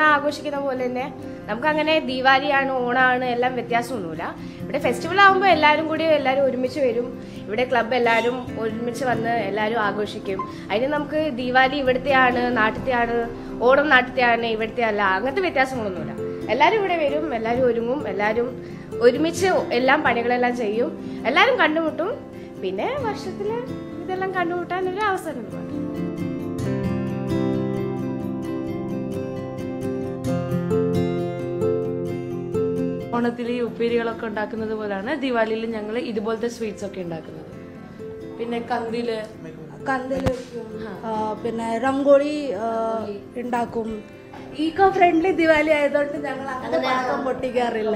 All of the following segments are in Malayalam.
ഓണം ആഘോഷിക്കുന്ന പോലെ തന്നെ നമുക്ക് അങ്ങനെ ദീപാവലിയാണ് ഓണമാണ് എല്ലാം വ്യത്യാസമൊന്നുമില്ല ഇവിടെ ഫെസ്റ്റിവൽ ആകുമ്പോൾ എല്ലാവരും കൂടി എല്ലാവരും ഒരുമിച്ച് വരും ഇവിടെ ക്ലബ്ബ് എല്ലാവരും ഒരുമിച്ച് വന്ന് എല്ലാവരും ആഘോഷിക്കും അതിന് നമുക്ക് ദീപാവലി ഇവിടുത്തെയാണ് നാട്ടിലത്തെയാണ് ഓണം നാട്ടിലത്തെയാണ് ഇവിടുത്തെ അല്ല അങ്ങനത്തെ വ്യത്യാസങ്ങളൊന്നുമില്ല എല്ലാവരും ഇവിടെ വരും എല്ലാവരും ഒരുങ്ങും എല്ലാവരും ഒരുമിച്ച് എല്ലാം പണികളെല്ലാം ചെയ്യും എല്ലാവരും കണ്ടുമുട്ടും പിന്നെ വർഷത്തിൽ ഇതെല്ലാം കണ്ടുമുട്ടാൻ ഒരു അവസരം ഉണ്ട്. ഓണത്തിൽ ഈ ഉപ്പേരികളൊക്കെ ഉണ്ടാക്കുന്നത് പോലാണ് ദിവാലിയിൽ ഞങ്ങൾ ഇതുപോലത്തെ സ്വീറ്റ്സ് ഒക്കെ ഉണ്ടാക്കുന്നത് പിന്നെ കന്തില് കന്തിൽ പിന്നെ രംഗോളി ആ, ഉണ്ടാക്കും ഈക്കോ ഫ്രണ്ട്ലി ദിവാലി ആയതുകൊണ്ട് ഞങ്ങൾ അങ്ങനെ പടക്കം പൊട്ടിക്കാറില്ല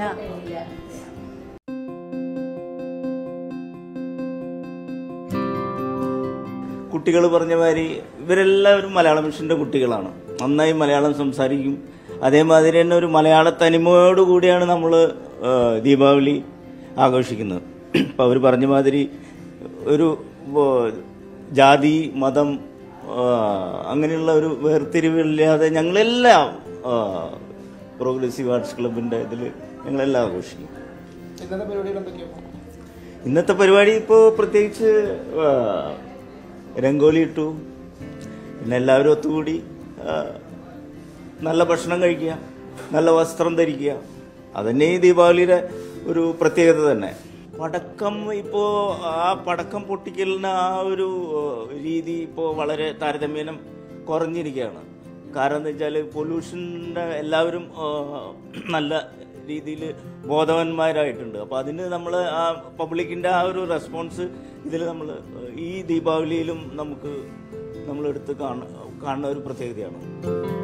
കുട്ടികൾ പറഞ്ഞ മാതിരി ഇവരെല്ലാവരും മലയാളം മിഷന്റെ കുട്ടികളാണ് നന്നായി മലയാളം സംസാരിക്കും അതേമാതിരി തന്നെ ഒരു മലയാള തനിമയോട് കൂടിയാണ് നമ്മൾ ദീപാവലി ആഘോഷിക്കുന്നത് ഇപ്പം അവർ പറഞ്ഞ മാതിരി ഒരു ഓ, ജാതി മതം ആ, അങ്ങനെയുള്ള ഒരു വേർതിരിവില്ലാതെ ഞങ്ങളെല്ലാം പ്രോഗ്രസീവ് ആർട്സ് ക്ലബിൻ്റെ ഇതിൽ ഞങ്ങളെല്ലാം ആഘോഷിക്കും ഇന്നത്തെ പരിപാടികൾ എന്തൊക്കെയാണ് ഇന്നത്തെ പരിപാടി ഇപ്പോൾ പ്രത്യേകിച്ച് ആ, രംഗോലി ഇട്ടു പിന്നെ എല്ലാവരും ഒത്തുകൂടി ആ, നല്ല ഭക്ഷണം കഴിക്കുക നല്ല വസ്ത്രം ധരിക്കുക അതന്നെ ഈ ദീപാവലിയുടെ ഒരു പ്രത്യേകത തന്നെ പടക്കം ഇപ്പോൾ ആ പടക്കം പൊട്ടിക്കലിന് ആ ഒരു ആ, രീതി ഇപ്പോൾ വളരെ താരതമ്യേനം കുറഞ്ഞിരിക്കുകയാണ് കാരണം എന്താ വെച്ചാൽ പൊല്യൂഷൻ്റെ എല്ലാവരും ആ, നല്ല രീതിയിൽ ബോധവാന്മാരായിട്ടുണ്ട് അപ്പോൾ അതിന് നമ്മൾ ആ പബ്ലിക്കിൻ്റെ ആ ഒരു റെസ്പോൺസ് ഇതിൽ നമ്മൾ ഈ ദീപാവലിയിലും നമുക്ക് നമ്മളെടുത്ത് കാണ കാണുന്ന ഒരു പ്രത്യേകതയാണ്